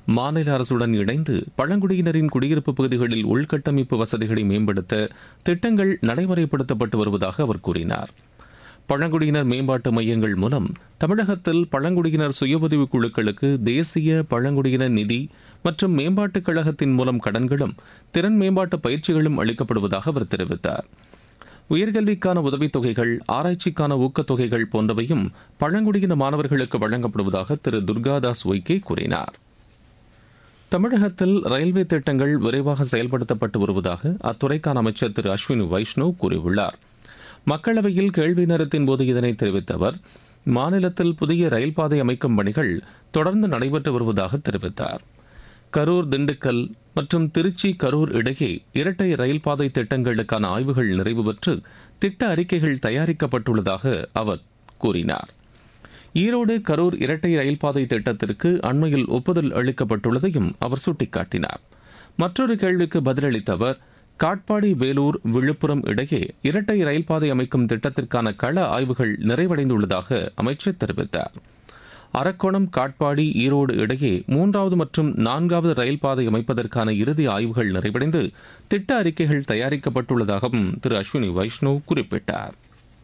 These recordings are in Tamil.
மாநில அரசுடன் இணைந்து பழங்குடியினரின் குடியிருப்பு பகுதிகளில் உள்கட்டமைப்பு வசதிகளை மேம்படுத்த திட்டங்கள் நடைமுறைப்படுத்தப்பட்டு வருவதாக அவர் கூறினார் பழங்குடியினர் மேம்பாட்டு மையங்கள் மூலம் தமிழகத்தில் பழங்குடியினர் சுய உதவிக் குழுக்களுக்கு தேசிய பழங்குடியினர் நிதி மற்றும் மேம்பாட்டுக் கழகத்தின் மூலம் கடன்களும் திறன் மேம்பாட்டு பயிற்சிகளும் அளிக்கப்படுவதாக அவர் தெரிவித்தார் உயர்கல்விக்கான உதவித்தொகைகள் ஆராய்ச்சிக்கான ஊக்கத்தொகைகள் போன்றவையும் பழங்குடியின மாணவர்களுக்கு வழங்கப்படுவதாக திரு துர்காதாஸ் ஒய்கே கூறினார் தமிழகத்தில் ரயில்வே திட்டங்கள் விரைவாக செயல்படுத்தப்பட்டு வருவதாக அத்துறைக்கான அமைச்சர் திரு அஸ்வினி வைஷ்ணவ் கூறியுள்ளார் மக்களவையில் கேள்வி நேரத்தின் போது இதனை தெரிவித்த அவர் மாநிலத்தில் புதிய ரயில் பாதை அமைக்கும் பணிகள் தொடர்ந்து நடைபெற்று வருவதாக தெரிவித்தார் கரூர் திண்டுக்கல் மற்றும் திருச்சி கரூர் இடையே இரட்டை ரயில் பாதை திட்டங்களுக்கான ஆய்வுகள் நிறைவு பெற்று திட்ட அறிக்கைகள் தயாரிக்கப்பட்டுள்ளதாக அவர் கூறினார் ஈரோடு கரூர் இரட்டை ரயில் பாதை திட்டத்திற்கு அண்மையில் ஒப்புதல் அளிக்கப்பட்டுள்ளதையும் அவர் சுட்டிக்காட்டினார் மற்றொரு கேள்விக்கு பதிலளித்த அவர் காட்பாடி வேலூர் விழுப்புரம் இடையே இரட்டை ரயில் பாதை அமைக்கும் திட்டத்திற்கான கள ஆய்வுகள் நிறைவடைந்துள்ளதாக அமைச்சர் தெரிவித்தார் அரக்கோணம் காட்பாடி ஈரோடு இடையே மூன்றாவது மற்றும் நான்காவது ரயில் பாதை அமைப்பதற்கான இறுதி ஆய்வுகள் நிறைவடைந்து திட்ட அறிக்கைகள் தயாரிக்கப்பட்டுள்ளதாகவும் திரு அஸ்வினி வைஷ்ணவ் குறிப்பிட்டார்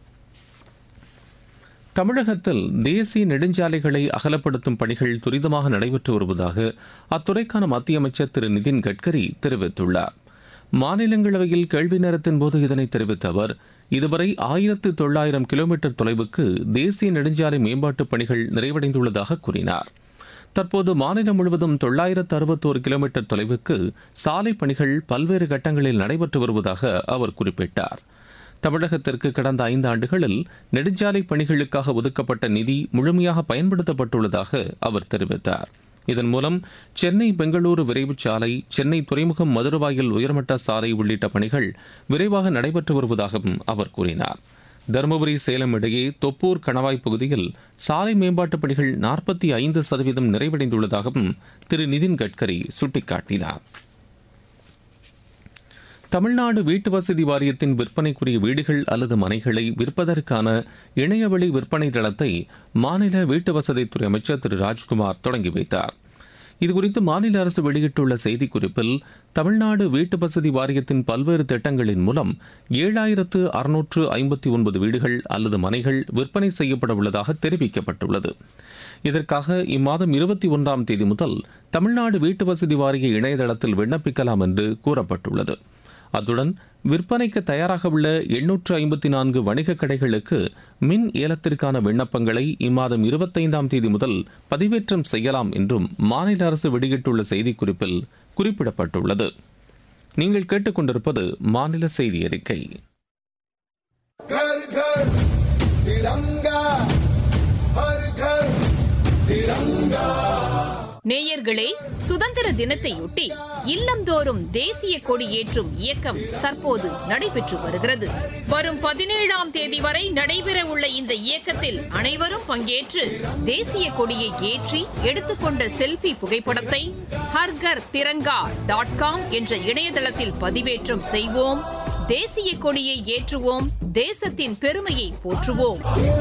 தமிழகத்தில் தேசிய நெடுஞ்சாலைகளை அகலப்படுத்தும் பணிகள் துரிதமாக நடைபெற்று வருவதாக அத்துறைக்கான மத்திய அமைச்சர் திரு நிதின் கட்கரி தெரிவித்துள்ளார் மாநிலங்களவையில் கேள்வி நேரத்தின் போது இதனை தெரிவித்த அவர் இதுவரை ஆயிரத்து தொள்ளாயிரம் கிலோமீட்டர் தொலைவுக்கு தேசிய நெடுஞ்சாலை மேம்பாட்டுப் பணிகள் நிறைவடைந்துள்ளதாக கூறினார் தற்போது மாநிலம் முழுவதும் தொள்ளாயிரத்து அறுபத்தோரு கிலோமீட்டர் தொலைவுக்கு சாலை பணிகள் பல்வேறு கட்டங்களில் நடைபெற்று வருவதாக அவர் குறிப்பிட்டார் தமிழகத்திற்கு கடந்த ஐந்து ஆண்டுகளில் நெடுஞ்சாலை பணிகளுக்காக ஒதுக்கப்பட்ட நிதி முழுமையாக பயன்படுத்தப்பட்டுள்ளதாக அவர் தெரிவித்தார் இதன் மூலம் சென்னை பெங்களூரு விரைவுச் சாலை சென்னை துறைமுகம் மதுரவாயில் உயர்மட்ட சாலை உள்ளிட்ட பணிகள் விரைவாக நடைபெற்று வருவதாகவும் அவர் கூறினார் தருமபுரி சேலம் இடையே தொப்பூர் கணவாய் பகுதியில் சாலை மேம்பாட்டுப் பணிகள் நாற்பத்தி ஐந்து சதவீதம் நிறைவடைந்துள்ளதாகவும் திரு நிதின் கட்கரி சுட்டிக்காட்டினார் தமிழ்நாடு வீட்டு வசதி வாரியத்தின் விற்பனைக்குரிய வீடுகள் அல்லது மனைகளை விற்பதற்கான இணையவழி விற்பனை தளத்தை மாநில வீட்டு வசதித்துறை அமைச்சர் திரு ராஜ்குமார் தொடங்கி வைத்தார் இதுகுறித்து மாநில அரசு வெளியிட்டுள்ள செய்திக்குறிப்பில் தமிழ்நாடு வீட்டு வசதி வாரியத்தின் பல்வேறு திட்டங்களின் மூலம் ஏழாயிரத்து அறுநூற்று ஐம்பத்தி ஒன்பது வீடுகள் அல்லது மனைகள் விற்பனை செய்யப்பட உள்ளதாக தெரிவிக்கப்பட்டுள்ளது இதற்காக இம்மாதம் இருபத்தி ஒன்றாம் தேதி முதல் தமிழ்நாடு வீட்டு வசதி வாரிய இணையதளத்தில் விண்ணப்பிக்கலாம் என்று கூறப்பட்டுள்ளது அத்துடன் விற்பனைக்கு தயாராக உள்ள எண்ணூற்று ஐம்பத்தி நான்கு வணிக கடைகளுக்கு மின் ஏலத்திற்கான விண்ணப்பங்களை இம்மாதம் இருபத்தைந்தாம் தேதி முதல் பதிவேற்றம் செய்யலாம் என்றும் மாநில அரசு வெளியிட்டுள்ள செய்திக்குறிப்பில் குறிப்பிடப்பட்டுள்ளது நீங்கள் கேட்டுக்கொண்டிருப்பது மாநில செய்தி அறிக்கை घर घर तिरंगा हर घर तिरंगा நேயர்களே சுதந்திர தினத்தையொட்டி இல்லந்தோறும் தேசிய கொடி ஏற்றும் இயக்கம் தற்போது நடைபெற்று வருகிறது வரும் பதினேழாம் தேதி வரை நடைபெற உள்ள இந்த இயக்கத்தில் அனைவரும் பங்கேற்று தேசிய கொடியை ஏற்றி எடுத்துக்கொண்ட செல்பி புகைப்படத்தை ஹர்கர் திரங்கா டாட் காம் என்ற இணையதளத்தில் பதிவேற்றம் செய்வோம் தேசிய கொடியை ஏற்றுவோம் தேசத்தின் பெருமையை போற்றுவோம்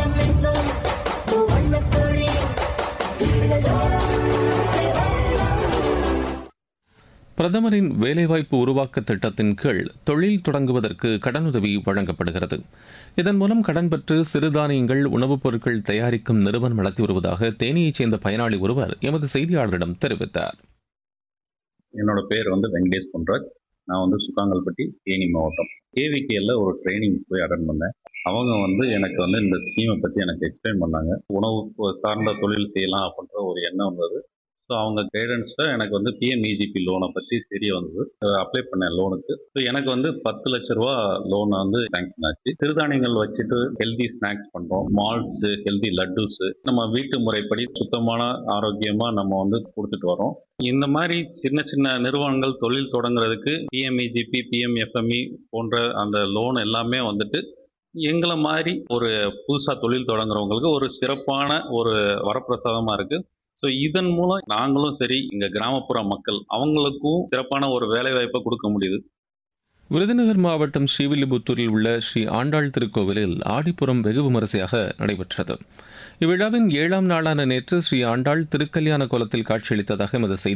பிரதமரின் வேலைவாய்ப்பு உருவாக்க திட்டத்தின் கீழ் தொழில் தொடங்குவதற்கு கடனுதவி வழங்கப்படுகிறது இதன் மூலம் கடன் பெற்று சிறுதானியங்கள் உணவுப் பொருட்கள் தயாரிக்கும் நிறுவனம் நடத்தி வருவதாக தேனியைச் சேர்ந்த பயனாளி ஒருவர் எமது செய்தியாளரிடம் தெரிவித்தார் என்னோட பேர் வந்து வெங்கடேஷ் பொன்ராஜ் நான் வந்து சுக்காங்கல்பட்டி தேனி மாவட்டம் கேவிகேல ஒரு ட்ரைனிங் போய் அட்டன் பண்ணேன் அவங்க வந்து எனக்கு வந்து இந்த ஸ்கீமை பற்றி எனக்கு எக்ஸ்பிளைன் பண்ணாங்க உணவு சார்ந்த தொழில் செய்யலாம் அப்படின்ற ஒரு எண்ணம் வந்தது ஸோ அவங்க கைடன்ஸில் எனக்கு வந்து பிஎம்இஜிபி லோனை பற்றி தெரிய வந்தது அப்ளை பண்ணேன் லோனுக்கு ஸோ எனக்கு வந்து பத்து லட்ச ரூபா லோன் வந்து சேங்ஷன் ஆச்சு சிறுதானியங்கள் வச்சுட்டு ஹெல்தி ஸ்நாக்ஸ் பண்ணுறோம் மால்ட்ஸு ஹெல்தி லட்டுஸு நம்ம வீட்டு முறைப்படி சுத்தமான ஆரோக்கியமாக நம்ம வந்து கொடுத்துட்டு வரோம் இந்த மாதிரி சின்ன சின்ன நிறுவனங்கள் தொழில் தொடங்குறதுக்கு பிஎம்இஜிபி பிஎம்எஃப்எம்இ போன்ற அந்த லோன் எல்லாமே வந்துட்டு எங்களை மாதிரி ஒரு புதுசாக தொழில் தொடங்குறவங்களுக்கு ஒரு சிறப்பான ஒரு வரப்பிரசாதமாக இருக்குது ஸோ இதன் மூலம் நாங்களும் சரி இங்கே கிராமப்புற மக்கள் அவங்களுக்கும் சிறப்பான ஒரு வேலை வாய்ப்பை கொடுக்க முடியுது விருதுநகர் மாவட்டம் ஸ்ரீவில்லிபுத்தூரில் உள்ள ஸ்ரீ ஆண்டாள் திருக்கோவிலில் ஆடிப்புறம் வெகு விமரிசையாக நடைபெற்றது இவ்விழாவின் ஏழாம் நாளான நேற்று ஸ்ரீ ஆண்டாள் திருக்கல்யாண கோலத்தில் காட்சியளித்ததாக எமது செய்தி